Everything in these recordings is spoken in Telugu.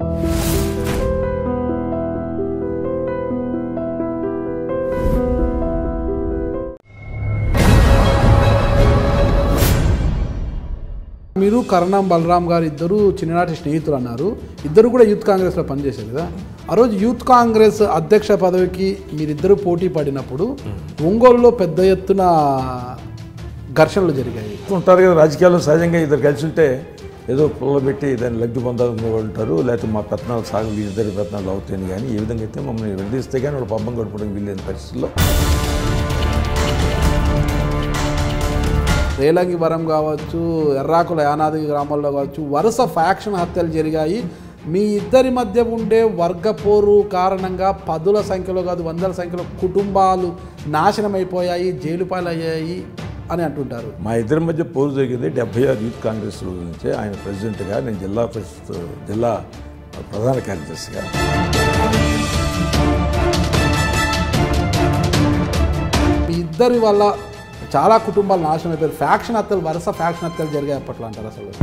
మీరు కరణం బలరాం గారు ఇద్దరు చిన్ననాటి స్నేహితులు అన్నారు ఇద్దరు కూడా యూత్ కాంగ్రెస్లో పనిచేశారు కదా ఆ రోజు యూత్ కాంగ్రెస్ అధ్యక్ష పదవికి మీరిద్దరు పోటీ పడినప్పుడు ఒంగోలులో పెద్ద ఎత్తున ఘర్షణలు జరిగాయి ఉంటారు కదా రాజకీయాల్లో సహజంగా ఇద్దరు కలిసి ఉంటే ఏదో పుల్ల పెట్టి దాన్ని లబ్ధి పొందాలని వాళ్ళు ఉంటారు లేకపోతే మా పెత్తనాలు సాగు వీళ్ళిద్దరి పెత్తనాలు అవుతాయని కానీ ఏ విధంగా అయితే మమ్మల్ని విడదీస్తే కానీ వాళ్ళు పంపం గడపడం వీళ్ళని పరిస్థితుల్లో రేలంగి వరం కావచ్చు ఎర్రాకుల యానాది గ్రామాల్లో కావచ్చు వరుస ఫ్యాక్షన్ హత్యలు జరిగాయి మీ ఇద్దరి మధ్య ఉండే వర్గపోరు కారణంగా పదుల సంఖ్యలో కాదు వందల సంఖ్యలో కుటుంబాలు నాశనం అయిపోయాయి జైలు పాలయ్యాయి అని అంటుంటారు మా ఇద్దరి మధ్య పోరు జరిగింది డెబ్బై ఆరు యూత్ కాంగ్రెస్ రోజు నుంచే ఆయన ప్రెసిడెంట్గా నేను జిల్లా పరిషత్ జిల్లా ప్రధాన కార్యదర్శిగా మీ ఇద్దరి వల్ల చాలా కుటుంబాలు నాశనం అయిపోయారు ఫ్యాక్షన్ హత్యలు వరుస ఫ్యాక్షన్ హత్యలు జరిగాయి అప్పట్లో అంటారు అసలు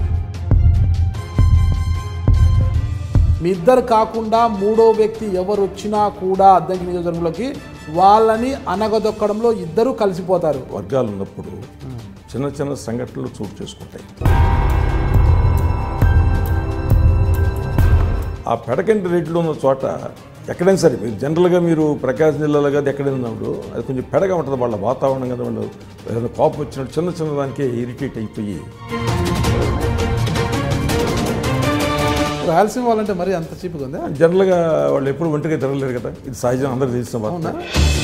మీ ఇద్దరు కాకుండా మూడో వ్యక్తి ఎవరు వచ్చినా కూడా అద్దంకి నియోజకవర్గంలోకి వాళ్ళని అనగదొక్కడంలో ఇద్దరు కలిసిపోతారు వర్గాలు ఉన్నప్పుడు చిన్న చిన్న సంఘటనలు చోటు చేసుకుంటాయి ఆ పెడకంటి రేట్లో ఉన్న చోట ఎక్కడైనా సరే మీరు జనరల్గా మీరు ప్రకాశం జిల్లాలో కాదు ఎక్కడైనా ఉన్నప్పుడు అది కొంచెం పెడగా ఉంటుంది వాళ్ళ వాతావరణం కదా వాళ్ళు ఏదైనా కోపం వచ్చినట్టు చిన్న చిన్న దానికే ఇరిటేట్ అయిపోయి రాయలసీమ వాళ్ళంటే మరి అంత చీపుగా ఉందా జనరల్గా వాళ్ళు ఎప్పుడు ఒంటిగా తిరగలేరు కదా ఇది సహజం అందరూ తెలిసిన వార్త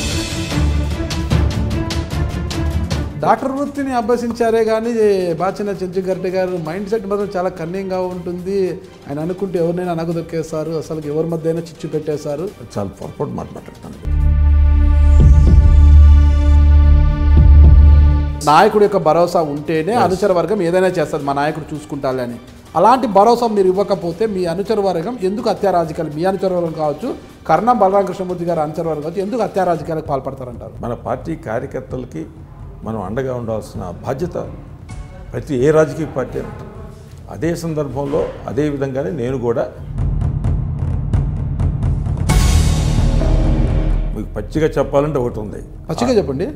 డాక్టర్ వృత్తిని అభ్యసించారే కానీ బాచిన చెంచు గర్టి గారు మైండ్ సెట్ మాత్రం చాలా కన్నింగ్గా ఉంటుంది ఆయన అనుకుంటే ఎవరినైనా అనగదొక్కేస్తారు అసలు ఎవరి మధ్య అయినా చిచ్చు పెట్టేశారు చాలా పొరపాటు మాట మాట్లాడతాను నాయకుడి యొక్క భరోసా ఉంటేనే అనుచర వర్గం ఏదైనా చేస్తుంది మా నాయకుడు చూసుకుంటాలే అని అలాంటి భరోసా మీరు ఇవ్వకపోతే మీ అనుచర వర్గం ఎందుకు హత్యా రాజకీయాలు మీ అనుచర వర్గం కావచ్చు కర్ణం బలరామ కృష్ణమూర్తి గారు అనుచర వర్గం కావచ్చు ఎందుకు హత్యా రాజకీయాలకు పాల్పడతారంటారు మన పార్టీ కార్యకర్తలకి మనం అండగా ఉండాల్సిన బాధ్యత ప్రతి ఏ రాజకీయ పార్టీ ఉంటుంది అదే సందర్భంలో అదే విధంగానే నేను కూడా మీకు పచ్చిగా చెప్పాలంటే ఒకటి ఉంది పచ్చిగా చెప్పండి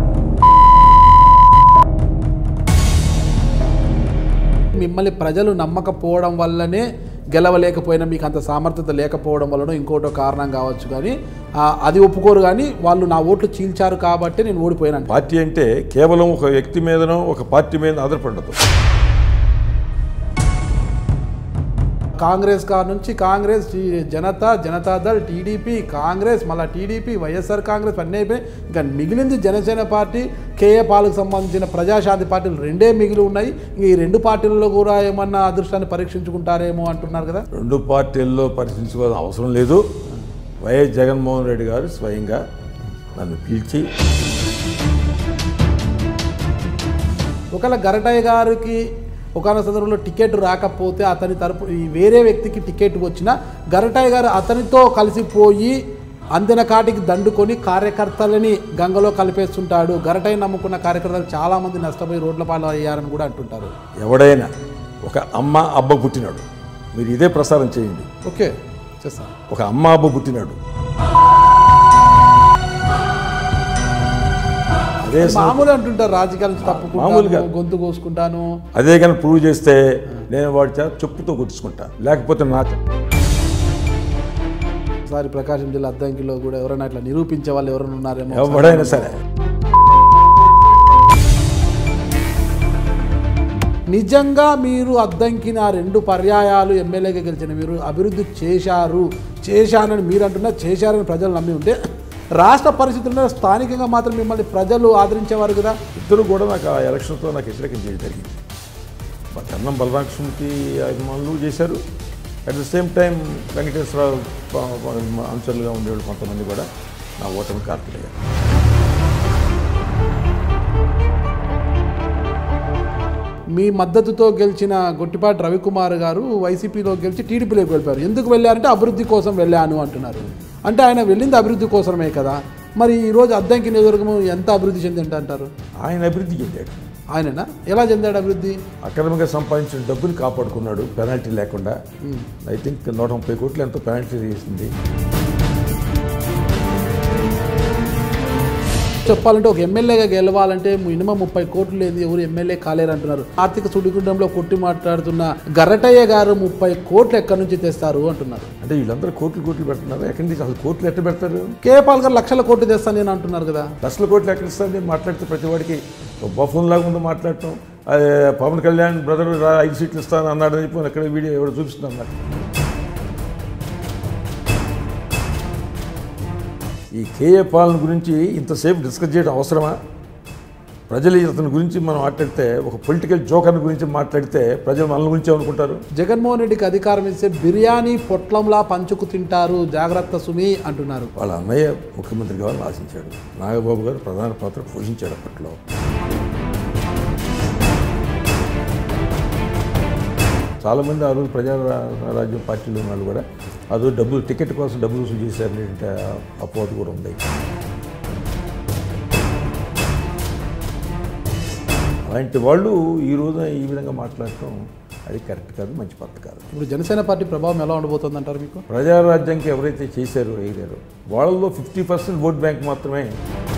మిమ్మల్ని ప్రజలు నమ్మకపోవడం వల్లనే గెలవలేకపోయినా మీకు అంత సామర్థ్యత లేకపోవడం వల్లనో ఇంకోటో కారణం కావచ్చు కానీ ఆ, అది ఒప్పుకోరు కానీ వాళ్ళు నా ఓట్లు చీల్చారు కాబట్టి నేను ఓడిపోయాను పార్టీ అంటే కేవలం ఒక వ్యక్తి మీదనో ఒక పార్టీ మీద ఆధారపడదు కాంగ్రెస్ కాడ నుంచి కాంగ్రెస్ టీ- జనతా జనతాదళ్ టీడీపీ కాంగ్రెస్ మళ్ళీ టీడీపీ వైఎస్ఆర్ కాంగ్రెస్ అన్నీ అయిపోయి ఇంకా మిగిలింది జనసేన పార్టీ కేఏ పాలకు సంబంధించిన ప్రజాశాంతి పార్టీలు రెండే మిగిలి ఉన్నాయి ఇంక ఈ రెండు పార్టీల్లో కూడా ఏమన్నా అదృష్టాన్ని పరీక్షించుకుంటారేమో అంటున్నారు కదా రెండు పార్టీల్లో పరిశీలించుకోవాల్సిన అవసరం లేదు వైఎస్ జగన్మోహన్ రెడ్డి గారు స్వయంగా నన్ను పిలిచి ఒకవేళ గరటయ్య గారికి ఒకనొక సందర్భంలో టికెట్ రాకపోతే అతని తరపు ఈ వేరే వ్యక్తికి టికెట్ వచ్చినా గరటయ్య గారు అతనితో కలిసిపోయి అందిన కాటికి దండుకొని కార్యకర్తలని గంగలో కలిపేస్తుంటాడు గరటయ్య నమ్ముకున్న కార్యకర్తలు చాలామంది నష్టపోయి రోడ్ల పాలు అయ్యారని కూడా అంటుంటారు ఎవడైనా ఒక అమ్మ అబ్బ పుట్టినాడు మీరు ఇదే ప్రసారం చేయండి ఓకే చేస్తాను ఒక అమ్మ అబ్బ పుట్టినాడు అదే సం- మామూలు అంటుంటారు రాజకీయాల నుంచి మామూలుగా. తప్పుకుంటాను గొంతు కోసుకుంటాను అదే కానీ ప్రూవ్ చేస్తే నేను వాడి చేత చెప్పుతో కొట్టించుకుంటా లేకపోతే నా ఒకసారి ప్రకాశం జిల్లా అద్దంకిలో కూడా ఎవరైనా ఇట్లా నిరూపించే వాళ్ళు ఎవరైనా ఉన్నారేమో ఎవడైనా సరే నిజంగా మీరు అద్దంకిన ఆ రెండు పర్యాయాలు ఎమ్మెల్యేగా గెలిచిన మీరు అభివృద్ధి చేశారు చేశానని మీరు అంటున్నా చేశారని ప్రజలు నమ్మి ఉంటే రాష్ట్ర పరిస్థితుల్లో స్థానికంగా మాత్రం మిమ్మల్ని ప్రజలు ఆదరించేవారు కదా ఇద్దరు కూడా నాకు ఆ ఎలక్షన్తో నాకు వ్యతిరేకం చేయడం జరిగింది మా కన్నం బలరామకృష్ణకి అభిమానులు చేశారు at the same time Venkateswararao ప- ప- అనుచరులుగా ఉండేవాళ్ళు కొంతమంది కూడా నా ఓటమి కార్తీయ్యారు మీ మద్దతుతో గెలిచిన గొట్టిపాటి రవికుమార్ గారు వైసీపీలో గెలిచి టీడీపీలోకి వెళ్ళిపోయారు ఎందుకు వెళ్ళారంటే అభివృద్ధి కోసం వెళ్ళాను అంటున్నారు అంటే ఆయన వెళ్ళింది అభివృద్ధి కోసమే కదా మరి ఈరోజు అద్దంకి నియోజకవర్గం ఎంత అభివృద్ధి చెందింది అంటారు ఆయన అభివృద్ధి చెందాడు ఆయననా ఎలా చెందాడు అభివృద్ధి అక్రమంగా సంపాదించిన డబ్బుని కాపాడుకున్నాడు పెనాల్టీ లేకుండా ఐ థింక్ నూట ముప్పై కోట్లు ఎంతో పెనాల్టీ చేసింది చెప్పాలంటే ఒక ఎమ్మెల్యేగా గెలవాలంటే మినిమం ముప్పై కోట్లు లేదు ఎవరు ఎమ్మెల్యే కాలేరు అంటున్నారు ఆర్థిక సుడిగుండంలో కొట్టి మాట్లాడుతున్న గరటయ్య గారు ముప్పై కోట్లు ఎక్కడి నుంచి తెస్తారు అంటున్నారు అంటే వీళ్ళందరూ కోట్లు కోట్లు పెడుతున్నారు ఎక్కడి నుంచి అసలు కోట్లు ఎట్ట పెడతారు కేపాల్ గారు లక్షల కోట్లు తెస్తాను నేను అంటున్నారు కదా లక్షల కోట్లు ఎక్కడ ఇస్తారు మాట్లాడితే ప్రతి వాడికి బఫోన్ లాగా ఉందో మాట్లాడటం అదే పవన్ కళ్యాణ్ బ్రదర్ రా ఐదు సీట్లు ఇస్తాను అన్నాడు అని చెప్పి అక్కడ వీడియో ఎవరు చూపిస్తున్నాం నాకు ఈ కేఏ పాలన గురించి ఇంతసేపు డిస్కస్ చేయడం అవసరమా ప్రజలు ఇతని గురించి మనం మాట్లాడితే ఒక పొలిటికల్ జోకర్ గురించి మాట్లాడితే ప్రజలు మన గురించి ఏమనుకుంటారు జగన్మోహన్ రెడ్డికి అధికారం ఇస్తే బిర్యానీ పొట్లంలా పంచుకు తింటారు జాగ్రత్త సుమి అంటున్నారు వాళ్ళ అన్నయ్య ముఖ్యమంత్రి కావాలని ఆశించాడు నాగబాబు గారు ప్రధాన పాత్ర పోషించాడు అప్పట్లో చాలామంది ఆ రోజు ప్రజా రా- రాజ్యం పార్టీలో ఉన్న వాళ్ళు కూడా ఆ రోజు డబ్బులు టికెట్ కోసం డబ్బులు వసూలు చేశారు అంటే అపోహ కూడా ఉంది అలాంటి వాళ్ళు ఈ రోజున ఈ విధంగా మాట్లాడటం అది కరెక్ట్ కాదు మంచి పద్ధతి కాదు ఇప్పుడు జనసేన పార్టీ ప్రభావం ఎలా ఉండబోతుంది అంటారు మీకు ప్రజారాజ్యానికి ఎవరైతే చేశారో వేయలేరో వాళ్ళలో ఫిఫ్టీ పర్సెంట్ ఓట్ బ్యాంక్ మాత్రమే